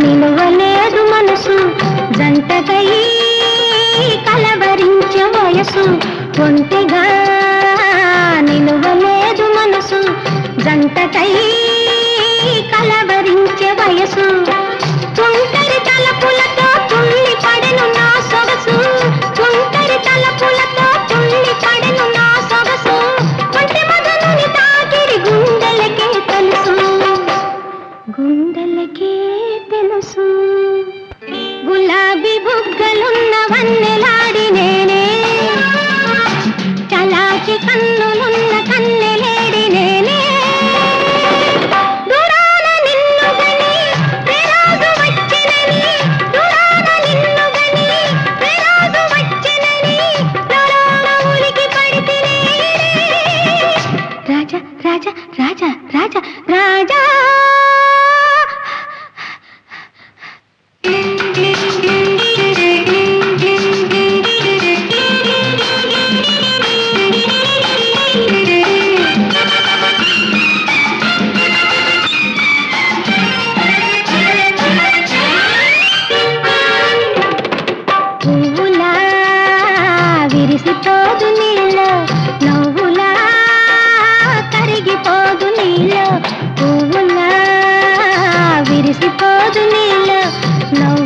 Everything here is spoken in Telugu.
నిలువలేదు మనసు జంటకై కలవరించే వయసు ఒంటిగా నిలువలేదు మనసు జంటకై కలవరించే వయసు తుంటరి తలపులతో తుల్లి పడెను నా సొగసు తుంటరి తలపులతో తుల్లి పడెను నా సొగసు ఒంటి మదనుని తాకిడి గుండెలకే తెలుసు గుండెలకే తెలుసు గులాబీ బుగ్గలున్న వన్నెలాడి నేనే చలాకి కన్నులున్న కన్నెలేడి నేనే దూరాన నిన్ను గని విరాగు వచ్చినని దూరాన నిన్ను గని విరాగు వచ్చినని దూరాన ఉలికి పడితినే రాజా రాజా రాజా రాజా రాజా పువ్వులా విరిసిపోదు నీళ్ళ నవ్వులా కరిగిపోదు నీళ్ళ పువ్వులా విరిసిపోదు నీళ్ళ నవ్వు